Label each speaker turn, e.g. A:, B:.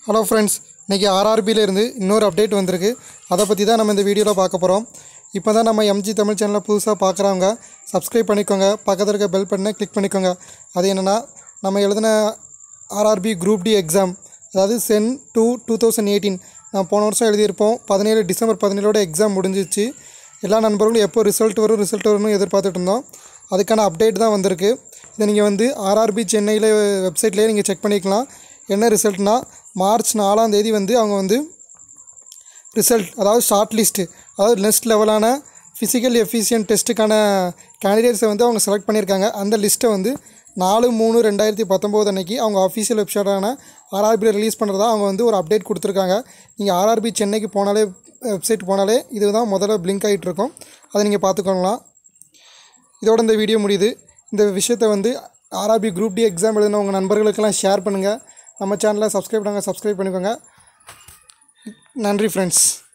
A: hello friends இன்றைக்கி ஆர்ஆர்பியிலேருந்து இன்னொரு update வந்திருக்கு அதை பற்றி தான் நம்ம இந்த வீடியோவில் பார்க்க போகிறோம் இப்போ தான் நம்ம எம்ஜி தமிழ் சேனலை புதுசாக பார்க்குறவங்க சப்ஸ்கிரைப் பண்ணிக்கோங்க பக்கத்தில் இருக்க பெல் பட்டனை கிளிக் பண்ணிக்கோங்க அது என்னென்னா நம்ம எழுதின ஆர்ஆர்பி குரூப் டி எக்ஸாம் அதாவது சென் டூ டூ தௌசண்ட் எயிட்டீன் நான் போன வருஷம் எழுதியிருப்போம் பதினேழு டிசம்பர் பதினேழோட எக்ஸாம் முடிஞ்சிச்சு எல்லா நண்பர்களும் எப்போ ரிசல்ட் வரும் ரிசல்ட் வரும்னு எதிர்பார்த்துட்டு இருந்தோம் அதுக்கான அப்டேட் தான் வந்திருக்கு இதை நீங்கள் வந்து ஆர்ஆர்பி சென்னையில் வெப்சைட்லேயே நீங்கள் செக் பண்ணிக்கலாம் என்ன ரிசல்ட்னா மார்ச் நாலாம் தேதி வந்து அவங்க வந்து ரிசல்ட் அதாவது ஷார்ட் லிஸ்ட்டு அதாவது நெக்ஸ்ட் லெவலான ஃபிசிக்கல் எஃபிஷியன்ட் டெஸ்ட்டுக்கான கேண்டிடேட்ஸை வந்து அவங்க செலக்ட் பண்ணியிருக்காங்க அந்த லிஸ்ட்டை வந்து நாலு மூணு ரெண்டாயிரத்தி பத்தொம்போது அன்னைக்கு அவங்க அஃபீஷியல் வெப்சைட்டான ஆர்ஆர்பியில் ரிலீஸ் பண்ணுறதா அவங்க வந்து ஒரு அப்டேட் கொடுத்துருக்காங்க நீங்கள் ஆர்ஆர்பி சென்னைக்கு போனாலே வெப்சைட் போனாலே இதுதான் முதல்ல பிளிங்க் ஆகிட்டு இருக்கும் அதை நீங்கள் பார்த்துக்கொள்ளலாம் இதோட இந்த வீடியோ முடியுது இந்த விஷயத்தை வந்து ஆர்ஆர்பி குரூப் டி எக்ஸாம் எழுதின உங்கள் நண்பர்களுக்கெல்லாம் ஷேர் பண்ணுங்கள் நம்ம சேனலை சப்ஸ்கிரைப் பண்ணுங்கள் சப்ஸ்கிரைப் பண்ணிக்கோங்க நன்றி ஃப்ரெண்ட்ஸ்